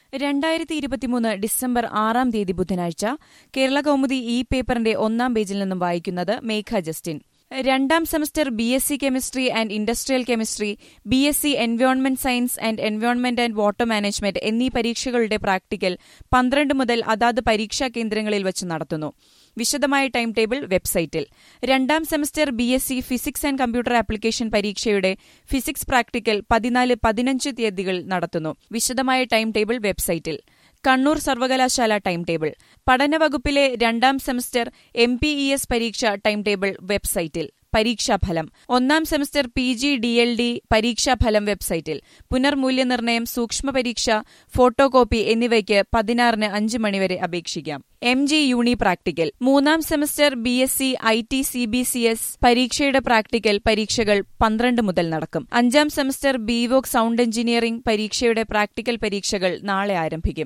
രണ്ടായിരത്തി ഇരുപത്തിമൂന്ന് ഡിസംബർ ആറാം തീയതി ബുധനാഴ്ച കേരള കൗമുദി ഇ പേപ്പറിന്റെ ഒന്നാം പേജിൽ നിന്നും വായിക്കുന്നത് മേഘ ജസ്റ്റിൻ രണ്ടാം semester B S C chemistry and industrial chemistry B S C environment science and environment and water management എന്നീ പരീക്ഷകളുടെ പ്രാക്ടിക്കൽ പന്ത്രണ്ട് മുതൽ അതാത് പരീക്ഷാ കേന്ദ്രങ്ങളിൽ വച്ച് നടത്തുന്നു വിശദമായ ടൈം ടേബിൾ വെബ്സൈറ്റിൽ രണ്ടാം semester B S C physics and computer application പരീക്ഷയുടെ ഫിസിക്സ് പ്രാക്ടിക്കൽ പതിനാല് പതിനഞ്ച് തീയതികൾ നടത്തുന്നു വിശദമായ ടൈം ടേബിൾ വെബ്സൈറ്റിൽ കണ്ണൂർ സർവകലാശാല ടൈം ടേബിൾ പഠനവകുപ്പിലെ രണ്ടാം semester M P E S പരീക്ഷ ടൈം ടേബിൾ വെബ്സൈറ്റിൽ പരീക്ഷാഫലം ഒന്നാം semester P G D L D പരീക്ഷാഫലം വെബ്സൈറ്റിൽ പുനർമൂല്യനിർണ്ണയം സൂക്ഷ്മ പരീക്ഷ ഫോട്ടോ കോപ്പി എന്നിവയ്ക്ക് പതിനാറിന് അഞ്ച് മണിവരെ അപേക്ഷിക്കാം എം ജി യൂണി പ്രാക്ടിക്കൽ മൂന്നാം semester B S C I T C B C S പരീക്ഷയുടെ പ്രാക്ടിക്കൽ പരീക്ഷകൾ പന്ത്രണ്ട് മുതൽ നടക്കും അഞ്ചാം സെമസ്റ്റർ ബിവോക് സൗണ്ട് എഞ്ചിനീയറിംഗ് പരീക്ഷയുടെ പ്രാക്ടിക്കൽ പരീക്ഷകൾ നാളെ ആരംഭിക്കും